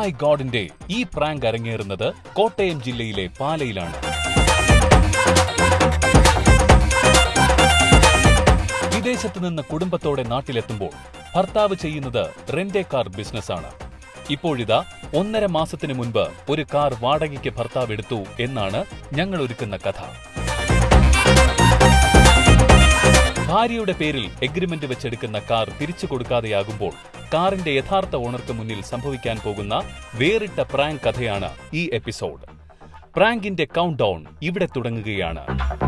My ഗോഡിന്റെ ഈ prank അരങ്ങേറുന്നത് കോട്ടയം ജില്ലയിലെ പാലയിലാണ് വിദേശത്ത് നിന്ന് കുടുംബത്തോടെ നാട്ടിലെത്തുമ്പോൾ ഭർത്താവ് ചെയ്യുന്നത് റെന്റേ കാർ ബിസിനസ്സാണ് ഇപ്പോഴിതാ ഒന്നര മാസത്തിന് മുൻപ് ഒരു കാർ വാടകയ്ക്ക് ഭർത്താവ് എടുത്തു എന്നാണ് ഞങ്ങൾ ഒരുക്കുന്ന കഥ ഭാര്യയുടെ പേരിൽ എഗ്രിമെന്റ് വെച്ചെടുക്കുന്ന കാർ തിരിച്ചു കൊടുക്കാതെയാകുമ്പോൾ കാറിന്റെ യഥാർത്ഥ ഓണർക്ക് മുന്നിൽ സംഭവിക്കാൻ പോകുന്ന വേറിട്ട പ്രാങ്ക് കഥയാണ് ഈ എപ്പിസോഡ് പ്രാങ്കിന്റെ കൗണ്ട് ഡൗൺ ഇവിടെ തുടങ്ങുകയാണ്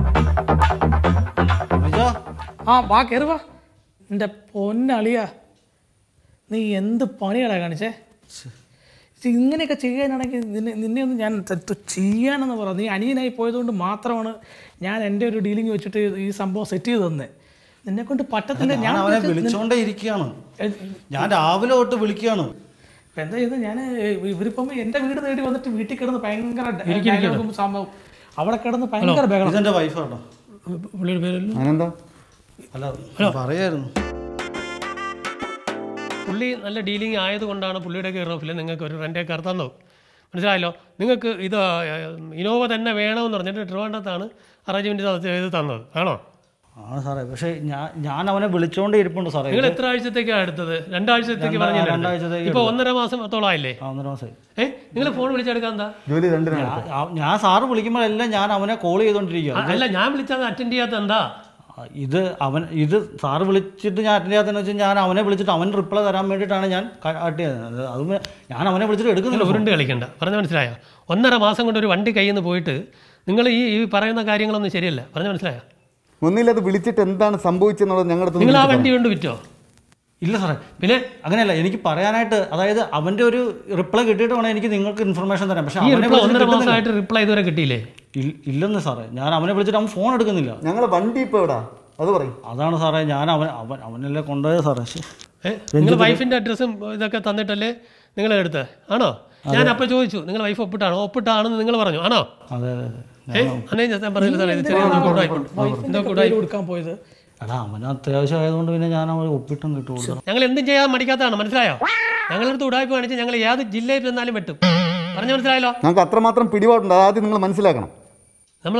അയ്യോ ആ വാ കയറി വാ എൻ്റെ പൊന്നളിയ നീ എന്ത് പണികളാ കാണിച്ചേ ഇത് ഇങ്ങനെയൊക്കെ ചെയ്യാനാണെങ്കിൽ നിന്നെ നിന്നെ ഒന്ന് ഞാൻ ത- ചെയ്യാനെന്ന് പറ നീ അനിയനായി പോയതുകൊണ്ട് മാത്രമാണ് ഞാൻ എൻ്റെ ഒരു ഡീലിംഗ് വെച്ചിട്ട് ഈ സംഭവം സെറ്റ് ചെയ്ത് തന്നെ നിന്നെ കൊണ്ട് പറ്റത്തില്ല ഞാൻ ഞാൻ അവനെ വിളിച്ച് വിളിച്ചോണ്ടേ ഇരിക്കുകയാണ് എ, ഞാൻ രാവിലെ തൊട്ട് വിളിക്കുകയാണ് ഇപ്പൊ എന്താ ചെയ്തത് ഞാൻ ഇവരിപ്പം എൻ്റെ വീട് തേടി വന്നിട്ട് വീട്ടിൽ കിടന്ന് ഭയങ്കര dialogue ഉം സംഭവം അവിടെ കിടന്ന് ഭയങ്കര ബഹളം ഇതെന്റെ വൈഫാട്ടോ പുള്ളിയുടെ പേരല്ലോ അനന്താ അല്ല പറയായിരുന്നു പുള്ളി നല്ല ഡീലിംഗ് ആയതുകൊണ്ടാണ് പുള്ളിയുടെ കെയർ ഓഫിൽ നിങ്ങൾക്ക് ഒരു റെൻ്റേ കാർ തന്നത് മനസ്സിലായല്ലോ നിങ്ങൾക്ക് ഇത് ഇനോവ തന്നെ വേണമെന്ന് പറഞ്ഞിട്ട് ട്രിവാൻഡത്താണ് അറേഞ്ച്മെൻറ്റ് ചെയ്ത് തന്നത് ആണോ ആണ് സാറേ പക്ഷേ ഞാൻ ഞാൻ അവനെ വിളിച്ചോണ്ടേ ഇരിപ്പുണ്ട് സാറേ നിങ്ങൾ എത്ര ആഴ്ചത്തേക്കാണ് എടുത്തത് രണ്ടാഴ്ചത്തേക്ക് രണ്ടാ- പറഞ്ഞില്ലേ രണ്ടാഴ്ചത്തേക്ക് ഇപ്പോൾ ഒന്നര മാസത്തോളം ആയില്ലേ ആ, ഒന്നര മാസമായി ഏ നിങ്ങൾ ഫോൺ വിളിച്ചെടുക്കാൻ എന്താ ജോലി രണ്ടിനാണ് ഞാൻ- ആ- ഞാൻ സാറ് വിളിക്കുമ്പോഴെല്ലാം ഞാൻ അവനെ കോൾ ചെയ്തോണ്ടിരിക്കുക ആ, അല്ല ഞാൻ വിളിച്ചത് അറ്റൻഡ് ചെയ്യാത്ത എന്താ ഇത് അവൻ ഇത് സാറ് വിളിച്ചിട്ട് ഞാൻ അറ്റൻഡ് ചെയ്യാത്തതെന്ന് വെച്ചാൽ ഞാൻ അവനെ വിളിച്ചിട്ട് അവൻ റിപ്ലൈ തരാൻ വേണ്ടിയിട്ടാണ് ഞാൻ കട്ട് ചെയ്തത് അത് ഞാൻ അവനെ വിളിച്ചിട്ട് നിങ്ങൾ എടുക്കുന്നില്ല ഉരുണ്ട് കളിക്കണ്ട പറഞ്ഞ മനസ്സിലായോ ഒന്നര മാസം കൊണ്ട് ഒരു വണ്ടി കയ്യിൽ നിന്ന് പോയിട്ട് നിങ്ങൾ ഈ ഈ പറയുന്ന കാര്യങ്ങളൊന്നും ശരിയല്ല പറഞ്ഞ മനസ്സിലായോ ഒന്നില്ല അത് വിളിച്ചിട്ട് എന്താണ് സംഭവിച്ചെന്നുള്ളത് ഞങ്ങളുടെ നിങ്ങൾ ആ വണ്ടി കൊണ്ട് വിറ്റോ ഇല്ല സാറേ പിന്നെ അങ്ങനെയല്ല എനിക്ക് പറയാനായിട്ട് അതായത് അവന്റെ ഒരു റിപ്ലൈ കിട്ടിയിട്ട് വേണം എനിക്ക് നിങ്ങൾക്ക് ഇൻഫർമേഷൻ തരാം പക്ഷെ ഈ അവനെ reply വിളിച്ചിട്ട് ഒന്നര കിട്ടുന്നില്ല. മാസമായിട്ട് റിപ്ലൈ ഇതുവരെ കിട്ടിയില്ലേ ഇൽ- ഇല്ലെന്ന് സാറേ ഞാൻ അവനെ വിളിച്ചിട്ട് അവൻ ഫോൺ എടുക്കുന്നില്ല ഞങ്ങളെ വണ്ടി ഇപ്പൊ എവിടാ അത് പറയും അതാണ് സാറേ ഞാൻ അവൻ അവൻ അവനല്ലേ കൊണ്ടുപോയത് സാറേ ശ്ശെ. ഏ നിങ്ങൾ വൈഫിന്റെ അഡ്രസ്സും ഇതൊക്കെ തന്നിട്ടല്ലേ നിങ്ങൾ എടുത്തത് ആണോ ഞാൻ അപ്പോൾ ചോദിച്ചു നിങ്ങൾ വൈഫ് ഒപ്പിട്ടാണോ ഒപ്പിട്ടാണെന്ന് നിങ്ങൾ പറഞ്ഞു ആണോ അതെ അതെ അതെ ഏ അന്നേ ഞാൻ പറഞ്ഞില്ല സാറേ ഇത് ചെറിയ കൂടായി എന്തോ കൂടായി കൊടുക്കാൻ പോയത് എടാ അവന് അത്യാവശ്യം ആയതുകൊണ്ട് പിന്നെ ഞാൻ അവൻ ഒപ്പിട്ടും കിട്ടു കൊടുത്തു ഞങ്ങൾ എന്തും ചെയ്യാൻ മടിക്കാത്തതാണ് മനസ്സിലായോ ഞങ്ങളടുത്ത് ഉടായ്പ കാണിച്ച് ഞങ്ങൾ ഏത് ജില്ലയിൽ ചെന്നാലും വെട്ടും പറഞ്ഞു മനസ്സിലായല്ലോ ഞങ്ങൾക്ക് അത്രമാത്രം പിടിപാടുണ്ട് അത് ആദ്യം നിങ്ങൾ മനസ്സിലാക്കണം നമ്മൾ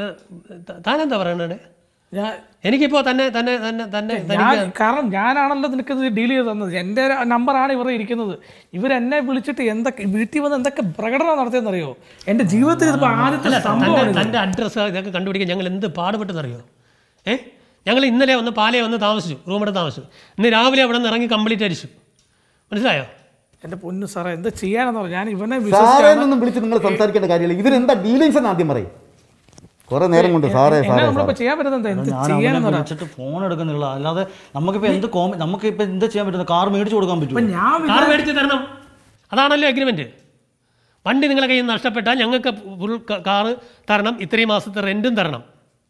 താനെന്താ പറയണേ ഞാൻ എനിക്കിപ്പോൾ തന്നെ തന്നെ തന്നെ തന്നെ ഞാൻ കാരണം ഞാനാണല്ലോ നിനക്ക് ഇത് ഡീൽ ചെയ്ത് തന്നത് എൻ്റെ നമ്പറാണ് ഇവർ ഇരിക്കുന്നത് ഇവരെന്നെ വിളിച്ചിട്ട് എന്തൊക്കെ വീട്ടിൽ വന്ന് എന്തൊക്കെ പ്രകടനം നടത്തിയെന്നറിയോ എൻ്റെ ജീവിതത്തിൽ ഇതിപ്പോൾ ആദ്യത്തെ സംഭവമാണ് തൻ്റെ തൻ്റെ അഡ്രസ്സ് ഇതൊക്കെ കണ്ടുപിടിക്കാൻ ഞങ്ങൾ എന്ത് പാടുപെട്ടെന്നറിയോ ഏ ഞങ്ങൾ ഇന്നലെ വന്ന് പാലയെ വന്ന് താമസിച്ചു റൂമെടുത്ത് താമസിച്ചു ഇന്ന് രാവിലെ അവിടെ നിന്ന് ഇറങ്ങി കംപ്ലീറ്റ് അടിച്ചു മനസ്സിലായോ എൻ്റെ പൊന്നു സാറേ എന്ത് ചെയ്യാനെന്ന് പറഞ്ഞു ഞാൻ ഇവനെ സാറേ വിശ്വസിച്ചാണ് എന്നൊന്നും വിളിച്ച് നിങ്ങൾ സംസാരിക്കേണ്ട കാര്യമില്ല ഇവരെന്താ ഡീലിങ്സ് എന്ന് ആദ്യം പറയും കുറെ നേരം കൊണ്ട് സാറേ എന്നെ സാറേ നമ്മളിപ്പോൾ ചെയ്യാൻ പറ്റുന്നത് എന്താ? എന്ത് ഞാൻ അവനെ ചെയ്യാനെന്ന് പറ വിളിച്ചിട്ട് ഫോൺ എടുക്കുന്നില്ല അല്ലാതെ നമുക്കിപ്പോൾ എന്ത് കോമ നമുക്കിപ്പോൾ എന്ത് ചെയ്യാൻ പറ്റുന്നത് കാർ മേടിച്ചു കൊടുക്കാൻ ഇപ്പം പറ്റും ഞാൻ കാർ മേടിച്ച് തരണം അതാണല്ലോ അഗ്രിമെൻറ്റ് വണ്ടി നിങ്ങളെ കയ്യിൽ നിന്ന് നഷ്ടപ്പെട്ടാൽ ഞങ്ങൾക്ക് ഫുൾ കാറ് തരണം ഇത്രയും മാസത്തെ റെൻറ്റും തരണം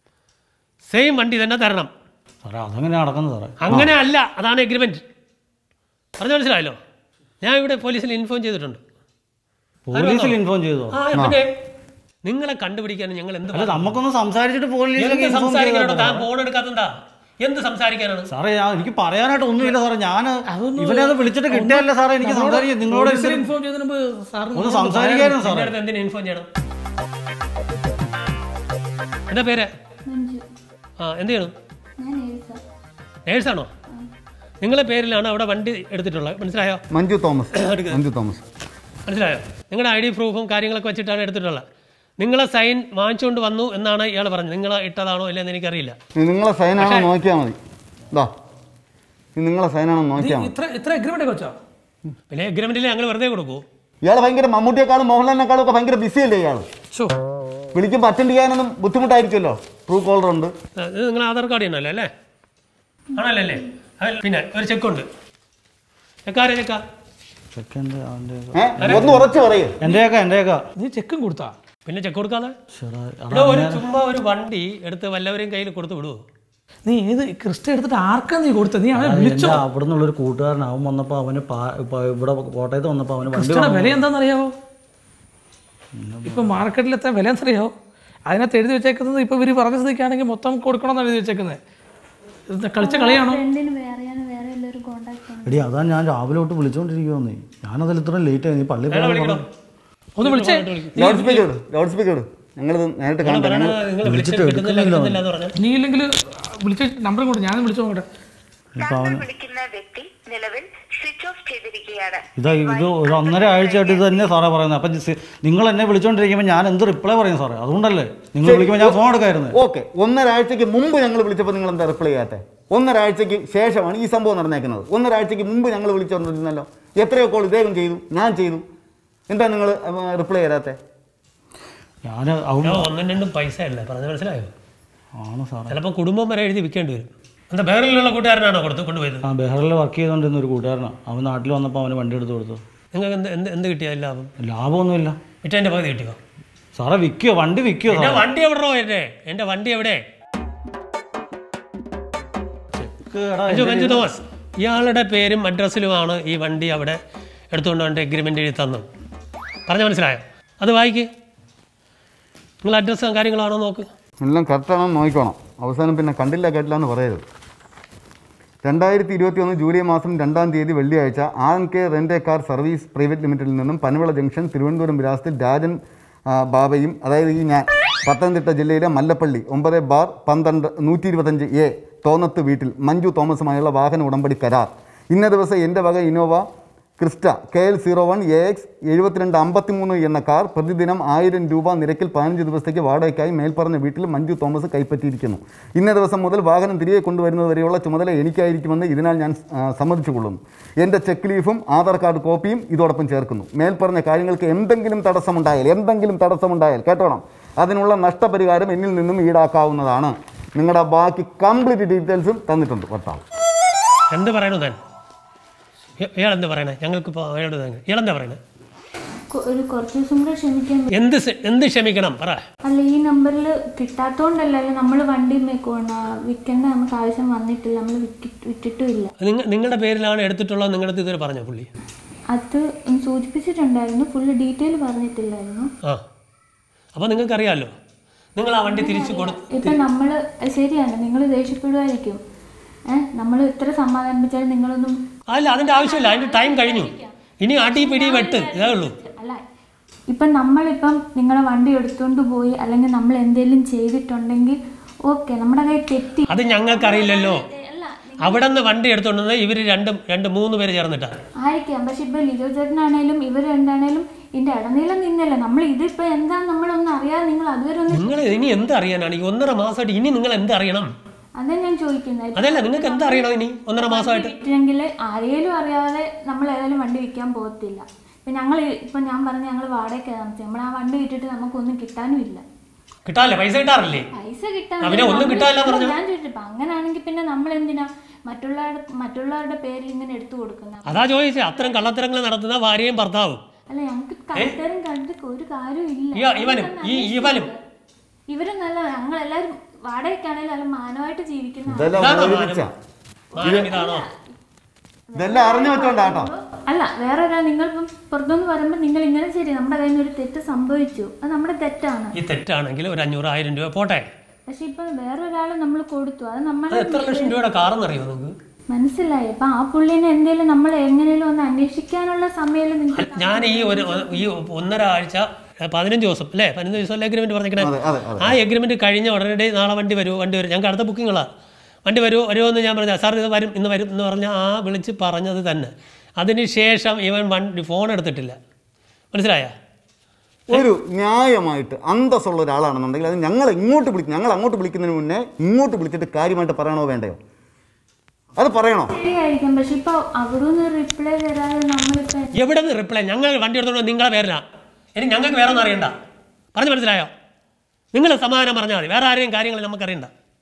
സെയിം വണ്ടി തന്നെ തരണം സാറേ അതങ്ങനെ നടക്കുന്നത് സാറേ അങ്ങനെ അല്ല അതാണ് എഗ്രിമെൻറ്റ് പറഞ്ഞു മനസ്സിലായല്ലോ ഞാൻ ഇവിടെ പോലീസിൽ ഇൻഫോം ചെയ്തിട്ടുണ്ട് പോലീസിൽ ഇൻഫോം ചെയ്തോ ആ പിന്നെ നിങ്ങളെ കണ്ടുപിടിക്കാൻ ഞങ്ങൾ എന്ത് അല്ല നമുക്കൊന്ന് സംസാരിച്ചിട്ട് പോലീസിലേക്ക് എന്ത് ഇൻഫോം സംസാരിക്കാനാണോ താൻ ചെയ്തോ ഫോൺ എടുക്കാത്തെന്താ എന്ത് സംസാരിക്കാനാണ് സാറേ ഞാൻ എനിക്ക് പറയാനായിട്ട് ഒന്നുമില്ല സാറേ ഞാൻ ഇവനെ അത് വിളിച്ചിട്ട് കിട്ടിയല്ല സാറേ എനിക്ക് സംസാരിക്കാം നിങ്ങളോട് പോലീസിൽ ഇൻഫോം ചെയ്തതിന് മുമ്പ് സാറിന് ഒന്ന് സംസാരിക്കായിരുന്നു നിന്റെ സാറേ അടുത്ത് എന്തിനു ഇൻഫോം ചെയ്യണം എന്താ പേര് മഞ്ജു ആ എന്ത് ചെയ്യണം ഞാൻ നേഴ്സാ നേഴ്സാണോ നിങ്ങളെ പേരിലാണ് അവിടെ വണ്ടി എടുത്തിട്ടുള്ളത് മനസ്സിലായോ മഞ്ജു തോമസ് മഞ്ജു തോമസ് മനസ്സിലായോ നിങ്ങളുടെ ഐ ഡി പ്രൂഫും കാര്യങ്ങളൊക്കെ വെച്ചിട്ടാണ് എടുത്തിട്ടുള്ളത് നിങ്ങളെ സൈൻ വാങ്ങിച്ചുകൊണ്ട് വന്നു എന്നാണ് ഇയാൾ പറഞ്ഞത് നിങ്ങൾ ഇട്ടതാണോ ഇല്ലെന്ന് എനിക്കറിയില്ല ഇത് നിങ്ങളെ സൈനാണോ നോക്കിയാൽ മതി ഇതാ ഇത് നിങ്ങളെ സൈനാണോ നോക്കിയാൽ മതി ഇത്ര ഇത്ര എഗ്രിമെൻ്റ് വെച്ചോ പിന്നെ എഗ്രിമെൻറ്റിൽ ഞങ്ങൾ വെറുതെ കൊടുക്കൂ ഇയാൾ ഭയങ്കര മമ്മൂട്ടിയെക്കാളും മോഹൻലാലിനെക്കാളും ഒക്കെ ഭയങ്കര ബിസി അല്ലേ ഇയാൾ ഷോ വിളിക്കുമ്പോൾ അറ്റൻഡ് ചെയ്യാനൊന്നും ബുദ്ധിമുട്ടായിരിക്കുമല്ലോ ട്രൂ കോളർ ഉണ്ട് ഇത് നിങ്ങൾ ആധാർ കാർഡ് ചെയ്യണമല്ലോ അല്ലേ ആണല്ലോ അല്ലേ അതിൽ പിന്നെ ഒരു ചെക്കുണ്ട് ചെക്കാരെ ചെക്ക സെക്കൻഡ് അവൻ്റെ ഏഹ് ഒന്ന് ഉറച്ചു പറയേ എൻ്റെയൊക്കെ എൻ്റെയൊക്കെ നീ ചെക്കും കൊടുത്താ പിന്നെ ചെക്ക് കൊടുക്കാതെ ചേട്ടാ ഇവിടെ ഒരു ചുമ്മാ ഒരു വണ്ടി എടുത്ത് വല്ലവരെയും കയ്യിൽ കൊടുത്തു വിടുവോ നീ ഏത് ക്രിസ്റ്റ എടുത്തിട്ട് ആർക്കാ നീ കൊടുത്തത് നീ അവനെ വിളിച്ചോ എൻ്റെ അവിടെ നിന്നുള്ളൊരു കൂട്ടുകാരൻ അവൻ വന്നപ്പോൾ അവന് പാ- ഇപ്പൊ ഇവിടെ കോട്ടയത്ത് വന്നപ്പോൾ അവന് വണ്ടി ക്രിസ്റ്റയുടെ വില എന്താണെന്നറിയാവോ ഇപ്പൊ മാർക്കറ്റിലത്തെ വില എന്തറിയാവോ അതിനകത്ത് എഴുതി വെച്ചേക്കുന്നത് ഇപ്പൊ ഇവര് പറഞ്ഞ സ്ഥിതിക്കാണെങ്കിൽ മൊത്തം കൊടുക്കണമെന്നാണ് എഴുതി വെച്ചേക്കുന്നത് ഇത് കളിച്ച കളിയാണോ ഫ്രണ്ടിന് വേറെയാണ് വേറെ എല്ലാവരും കോണ്ടാക്ട് ആണ് എടി അതാ ഞാൻ രാവിലെ തൊട്ട് വിളിച്ചുകൊണ്ടിരിക്കുവന്നേ ഞാനതിൽ ഇത്ര ലേറ്റ് ആയി നീ പള്ളി പോകാൻ പറഞ്ഞു ഒന്ന് വിളിച്ചേ ലൗഡ് സ്പീക്കർ ഇട് ലൗഡ് സ്പീക്കർ ഇട് ഞങ്ങളിത് നേരിട്ട് കാണട്ടെ ഞങ്ങൾ നിങ്ങൾ വിളിച്ചിട്ട് കിട്ടുന്നില്ല കിട്ടുന്നില്ല എന്ന് പറഞ്ഞാൽ നീ ഇല്ലെങ്കിൽ വിളിച്ച നമ്പർ കൊണ്ട് ഞാൻ വിളിച്ചു നോക്കട്ടെ താങ്കൾ വിളിക്കുന്ന വ്യക്തി നിലവിൽ സ്വിച്ച് ഓഫ് ചെയ്തിരിക്കുകയാണ് ഇതാ ഇത് ഒരു ഒന്നര ആഴ്ചയായിട്ട് ഇത് തന്നെ സാറേ പറയുന്നത് അപ്പം ജി- നിങ്ങൾ എന്നെ വിളിച്ചോണ്ടിരിക്കുമ്പോൾ ഞാൻ എന്ത് റിപ്ലൈ പറയും സാറേ അതുകൊണ്ടല്ലേ നിങ്ങൾ വിളിക്കുമ്പോൾ ഞാൻ ഫോൺ എടുക്കായിരുന്നു ഓക്കെ ഒന്നരാഴ്ചയ്ക്ക് മുമ്പ് ഞങ്ങൾ വിളിച്ചപ്പോൾ നിങ്ങൾ എന്താ റിപ്ലൈ ചെയ്യാത്തെ ഒന്നരാഴ്ചയ്ക്ക് ശേഷമാണ് ഈ സംഭവം നടന്നേക്കുന്നത് ഒന്നരാഴ്ചയ്ക്ക് മുമ്പ് ഞങ്ങൾ വിളിച്ചുകൊണ്ടിരുന്നല്ലോ എത്രയോ കോൾ ഇദ്ദേഹം ചെയ്തു ഞാൻ ചെയ്തു എന്താ നിങ്ങൾ റിപ്ലൈ തരാത്തെ ഞാൻ അവിടെ ഒന്നും രണ്ടും പൈസ അല്ലേ പറഞ്ഞ മനസ്സിലായോ ആണ് സാറേ ചിലപ്പോൾ കുടുംബം വരെ എഴുതി വിൽക്കേണ്ടി വരും എന്താ ബേറിലുള്ള കൂട്ടുകാരനാണോ കൊടുത്ത് കൊണ്ടുപോയത് ആ ബെഹറിൽ വർക്ക് ചെയ്തുകൊണ്ടിരുന്ന ഒരു കൂട്ടുകാരനാണ് അവൻ നാട്ടിൽ വന്നപ്പോൾ അവന് വണ്ടി എടുത്ത് കൊടുത്തു നിങ്ങൾക്ക് എന്ത് എന്ത് എന്ത് കിട്ടിയ ലാഭം ലാഭമൊന്നുമില്ല വിറ്റതിൻ്റെ പകുതി കിട്ടിയോ സാറേ വിൽക്കുവോ വണ്ടി വിൽക്കുവോ എൻ്റെ സാറേ വണ്ടി എവിടെയോ എൻ്റെ എൻ്റെ വണ്ടി എവിടെ എടാ, അഞ്ചു മഞ്ജു തോമസ് ഇയാളുടെ പേരും അഡ്രസ്സിലുമാണ് ഈ വണ്ടി അവിടെ എടുത്തുകൊണ്ട് വന്നിട്ട് എഗ്രിമെൻ്റ് എഴുതി തന്നത് പറഞ്ഞ മനസ്സിലായോ അത് വായിക്ക് നിങ്ങൾ അഡ്രസ്സും കാര്യങ്ങളാണോ നോക്ക് എല്ലാം കറക്റ്റാണോ നോക്കിക്കോണം അവസാനം പിന്നെ കണ്ടില്ല കേട്ടില്ല എന്ന് പറയരുത് രണ്ടായിരത്തി ഇരുപത്തി ഒന്ന് ജൂലൈ മാസം രണ്ടാം തീയതി വെള്ളിയാഴ്ച R N K rent a car service private ലിമിറ്റഡിൽ നിന്നും പനവിള ജംഗ്ഷൻ തിരുവനന്തപുരം വിലാസത്തിൽ രാജൻ ആ, ബാബയും അതായത് ഈ ഞാൻ പത്തനംതിട്ട ജില്ലയിലെ മല്ലപ്പള്ളി ഒമ്പത് ബാർ പന്ത്രണ്ട് നൂറ്റി ഇരുപത്തഞ്ച് എ തോന്നത്ത് വീട്ടിൽ മഞ്ജു തോമസുമായുള്ള വാഹന ഉടമ്പടി കരാർ ഇന്ന ദിവസം എൻ്റെ വക Innova Crysta K L zero one A X എഴുപത്തിരണ്ട് അമ്പത്തിമൂന്ന് എന്ന കാർ പ്രതിദിനം ആയിരം രൂപ നിരക്കിൽ പതിനഞ്ച് ദിവസത്തേക്ക് വാടകയ്ക്കായി മേൽപ്പറഞ്ഞ വീട്ടിൽ മഞ്ജു തോമസ് കൈപ്പറ്റിയിരിക്കുന്നു ഇന്ന ദിവസം മുതൽ വാഹനം തിരികെ കൊണ്ടുവരുന്നത് വരെയുള്ള ചുമതല എനിക്കായിരിക്കുമെന്ന് ഇതിനാൽ ഞാൻ ആ, സമ്മതിച്ചു കൊള്ളുന്നു എൻ്റെ ചെക്ക് ലീഫും ആധാർ കാർഡ് കോപ്പിയും ഇതോടൊപ്പം ചേർക്കുന്നു മേൽപ്പറഞ്ഞ കാര്യങ്ങൾക്ക് എന്തെങ്കിലും തടസ്സമുണ്ടായാൽ എന്തെങ്കിലും തടസ്സമുണ്ടായാൽ കേട്ടോണം അതിനുള്ള നഷ്ടപരിഹാരം എന്നിൽ നിന്നും ഈടാക്കാവുന്നതാണ് നിങ്ങളുടെ ബാക്കി കംപ്ലീറ്റ് ഡീറ്റെയിൽസും തന്നിട്ടുണ്ട് ഭർത്താവ് എന്ത് പറയണു താൻ ഇ- ഇയാൾ എന്ത് പറയണേ ഞങ്ങൾക്ക് ഇപ്പോൾ അയാളോട് തന്നെ ഇയാളെന്താ പറയണേ കൊ- ഒരു കുറച്ച് ദിവസം കൂടെ ക്ഷമിക്കാൻ പറ്റും എന്ത് സെ- എന്ത് ക്ഷമിക്കണം പറ അല്ല ഈ നമ്പറിൽ കിട്ടാത്തോണ്ടല്ലല്ലോ നമ്മൾ വണ്ടി മേക്കോണ വിൽക്കേണ്ട നമുക്ക് ആവശ്യം വന്നിട്ടില്ല നമ്മൾ വിറ്റിട്ടും ഇല്ല നിങ്ങ നിങ്ങളുടെ പേരിലാണ് എടുത്തിട്ടുള്ളത് നിങ്ങളുടെ അടുത്ത് ഇതുവരെ പറഞ്ഞോ പുള്ളി അത് ഒന്ന് സൂചിപ്പിച്ചിട്ടുണ്ടായിരുന്നു ഫുള്ള് ഡീറ്റെയിൽ പറഞ്ഞിട്ടില്ലായിരുന്നു ആ അപ്പോൾ നിങ്ങൾക്കറിയാമല്ലോ നിങ്ങൾ ആ വണ്ടി തിരിച്ചു കൊടുത്ത് ഇപ്പം നമ്മൾ ശരിയാണ് നിങ്ങൾ ദേഷ്യപ്പെടുമായിരിക്കും ഏഹ് നമ്മൾ ഇത്ര സമാധാനിപ്പിച്ചാലും നിങ്ങളൊന്നും അല്ല അതിൻ്റെ ആവശ്യമില്ല അതിൻ്റെ ടൈം കഴിഞ്ഞു ഇനി അടി പിടി വെട്ട് ഇതേ ഉള്ളൂ അല്ല ഇപ്പം നമ്മളിപ്പം നിങ്ങളെ വണ്ടി എടുത്തുകൊണ്ട് പോയി അല്ലെങ്കിൽ നമ്മൾ എന്തെങ്കിലും ചെയ്തിട്ടുണ്ടെങ്കിൽ ഓക്കെ നമ്മുടെ കയ്യിൽ തെറ്റി അത് ഞങ്ങൾക്കറിയില്ലല്ലോ അവിടെ നിന്ന് വണ്ടി എടുത്തോണ്ടെന്ന് ഇവർ രണ്ടും രണ്ട് മൂന്ന് പേര് ചേർന്നിട്ടാണ് ആയിരിക്കാം പക്ഷെ ഇപ്പൊ ലിജോ ചേട്ടനാണേലും ഇവർ രണ്ടാണേലും ഇതിന്റെ ഇടനീളം നിന്നല്ല നമ്മൾ ഇതിപ്പോ എന്താ നമ്മളൊന്നും അറിയാതെ നിങ്ങൾ അതുവരെ ഒന്ന് നിങ്ങൾ ഇനി എന്ത് അറിയാനാണ് ഈ ഒന്നര മാസമായിട്ട് ഇനി നിങ്ങൾ എന്ത് അറിയണം അതാ ഞാൻ ചോദിക്കുന്നത് അതല്ല നിങ്ങൾക്ക് എന്ത് അറിയണം ഇനി ഒന്നര മാസമായിട്ട് വിറ്റില്ലെങ്കിൽ ആരെയും അറിയാതെ നമ്മൾ ഏതായാലും വണ്ടി വിൽക്കാൻ പോകത്തില്ല ഇപ്പൊ ഞങ്ങൾ ഇപ്പൊ ഞാൻ പറഞ്ഞ ഞങ്ങൾ വാടകയ്ക്ക് താമസിച്ചത് നമ്മൾ ആ വണ്ടി വിറ്റിട്ട് നമുക്കൊന്നും കിട്ടാനും ഇല്ല കിട്ടാല്ലേ പൈസ കിട്ടാറില്ലേ പൈസ കിട്ടാൻ ആ, പിന്നെ ഒന്നും നമ്മള് കിട്ടാനില്ല പറഞ്ഞോ? ഞാൻ ചോദിച്ചു ഇപ്പൊ അങ്ങനാണെങ്കിൽ പിന്നെ നമ്മൾ എന്തിനാ മറ്റുള്ളവരുടെ മറ്റുള്ളവരുടെ പേരിൽ ഇങ്ങനെ എടുത്തു കൊടുക്കുന്ന അതാ ചോദിച്ചത് അത്തരം കള്ളത്തരങ്ങൾ നടത്തുന്ന ഭാര്യയും ഭർത്താവും അല്ല ഞങ്ങൾക്ക് കണ്ടേരും കണ്ടിട്ട് ഒരു കാര്യവും ഇല്ല ഈ- ഇവനും ഈ ഇവനും ഇവര് നല്ല ഞങ്ങൾ എല്ലാവരും വാടകയ്ക്കാണെങ്കിലും നല്ല മാനമായിട്ട് ജീവിക്കുന്ന ഇതെല്ലാം ഇതാണോ ഒരുമിച്ചാ. മാനം ഇതാണോ ഇതെല്ലാം അറിഞ്ഞു വെച്ചോണ്ടാട്ടോ അല്ല വേറെ ഒരാൾ നിങ്ങൾ ഇപ്പം പുറത്തുനിന്ന് പറയുമ്പോൾ നിങ്ങൾ ഇങ്ങനെ ശരി നമ്മുടെ കയ്യിൽ നിന്ന് ഒരു തെറ്റ് സംഭവിച്ചു അത് നമ്മുടെ തെറ്റാണ് ഈ തെറ്റാണെങ്കിൽ ഒരു അഞ്ഞൂറ് ആയിരം രൂപ പോട്ടെ പക്ഷെ ഇപ്പൊ വേറൊരാൾ നമ്മൾ കൊടുത്തു അത് നമ്മൾ അത് എത്ര ലക്ഷം രൂപയുടെ കാറെന്നറിയോ നിങ്ങൾക്ക് മനസ്സിലായി അപ്പൊ ആ പുള്ളിനെ എന്തേലും നമ്മൾ എങ്ങനെയും ഒന്ന് അന്വേഷിക്കാനുള്ള സമയം നിങ്ങൾക്ക് ഞാൻ ഈ ഒരു ഈ ഒന്നര ആഴ്ച പതിനഞ്ച് ദിവസം അല്ലേ പതിനഞ്ച് ദിവസം അല്ലേ എഗ്രിമെന്റ് പറഞ്ഞിരിക്കണേ അതെ അതെ അതെ ആ എഗ്രിമെന്റ് കഴിഞ്ഞ ഉടനടി നാളെ വണ്ടി വരുമോ വണ്ടി വരും ഞങ്ങൾക്ക് അടുത്ത ബുക്കിങ്ങളാണ് വണ്ടി വരുമോ വരുമോ എന്ന് ഞാൻ പറഞ്ഞ സാർ ഇത് വരും ഇന്ന് വരും എന്ന് പറഞ്ഞാൽ ആ വിളിച്ച് പറഞ്ഞത് തന്നെ അതിന് ശേഷം ഇവൻ വണ്ടി ഫോൺ എടുത്തിട്ടില്ല മനസ്സിലായ ഒരു ന്യായമായിട്ട് അന്തസ്സുള്ള ഒരാളാണെന്നുണ്ടെങ്കിൽ അത് ഞങ്ങൾ ഇങ്ങോട്ട് വിളിക്കും ഞങ്ങൾ അങ്ങോട്ട് വിളിക്കുന്നതിന് മുന്നേ ഇങ്ങോട്ട് വിളിച്ചിട്ട് കാര്യമായിട്ട് പറയണോ വേണ്ടയോ അത് പറയണോ ശരിയായിരിക്കും പക്ഷെ ഇപ്പൊ അവിടെ നിന്ന് റിപ്ലൈ തരാതെ നമ്മളിപ്പോ എവിടെ നിന്ന് റിപ്ലൈ ഞങ്ങൾ വണ്ടി എടുത്തോണ്ട് നിങ്ങളെ പേരിലാണ് ഇനി ഞങ്ങൾക്ക് വേറെ ഒന്നും അറിയണ്ട പറഞ്ഞു മനസ്സിലായോ നിങ്ങൾ സമാധാനം പറഞ്ഞാൽ മതി വേറെ ആരെയും കാര്യങ്ങൾ നമുക്കറിയണ്ട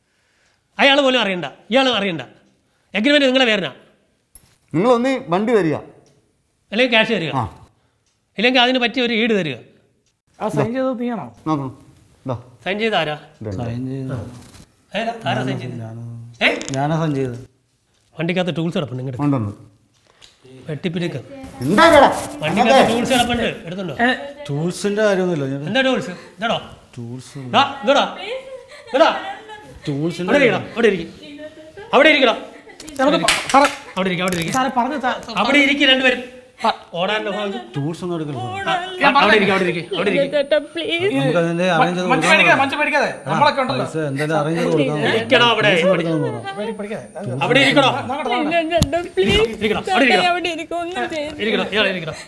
അയാൾ പോലും അറിയണ്ട ഇയാളും അറിയണ്ട എഗ്രിമെന്റ് നിങ്ങളെ പേരിനാ നിങ്ങളൊന്ന് വണ്ടി തരിക അല്ലെങ്കിൽ ക്യാഷ് തരിക ആ ഇല്ലെങ്കിൽ അതിന് പറ്റിയ ഒരു ഈട് തരിക ആ സൈൻ ചെയ്തത് നീയാണോ നോക്കണം ഇതാ സൈൻ ചെയ്ത് ആരാ ഇതുണ്ട്. സൈൻ ചെയ്ത് ഏതാ? ആരാ സൈൻ ചെയ്ത് ഏ ഞാനാ സൈൻ ചെയ്ത് വണ്ടിക്കകത്ത് ടൂൾസ് കിടപ്പുണ്ട് ഇങ്ങോട്ട് ഉണ്ടുണ്ട് വെട്ടിപ്പിടിക്ക് എന്താ കേടാ വണ്ടിക്കകത്ത് ടൂൾസ് കിടപ്പുണ്ട് എടുത്തുണ്ടോ ടൂൾസിന്റെ കാര്യമൊന്നുമില്ല ഞാൻ എന്താ ടൂൾസ് ഇതാടോ ടൂൾസ് ഇതാ, ഇതാടാ. ഇതാടാ. ടൂൾസിന്റെ അവിടെ ഇരിക്കണം അവിടെ ഇരിക്കും അവിടെ ഇരിക്കണം നമുക്ക് പ- സാറേ അവിടെ ഇരിക്കും അവിടെ ഇരിക്കും സാറേ പറഞ്ഞു സാ- സാ- അവിടെ ഇരിക്കും രണ്ടുപേരും ഓടാൻ ടൂൾസ് ഒന്നും എടുക്കില്ല അവിടെ ഇരിക്കും അവിടെ ഇരിക്കും അവിടെ ഇരിക്കും ചേട്ടാ പ്ലീസ് നമുക്ക് അതിന്റെ അറേഞ്ച് ചെയ്ത് മഞ്ച് പേടിക്കാതെ മഞ്ച് പേടിക്കാതെ നമ്മളൊക്കെ ഉണ്ടല്ലോ പൈസ എന്തായാലും അറേഞ്ച് ചെയ്ത് കൊടുക്കാൻ ഇരിക്കണം അവിടെ പേടി പേടിക്കാതെ അവിടെ ഇരിക്കണോ ചേട്ടാ പ്ലീസ് ഇരിക്കണം അവിടെ ഇരിക്കണം അവിടെ ഇരിക്കും ഒന്നും ചെയ്യരുത്. ഇരിക്കണം ഇയാൾ ഇരിക്കണം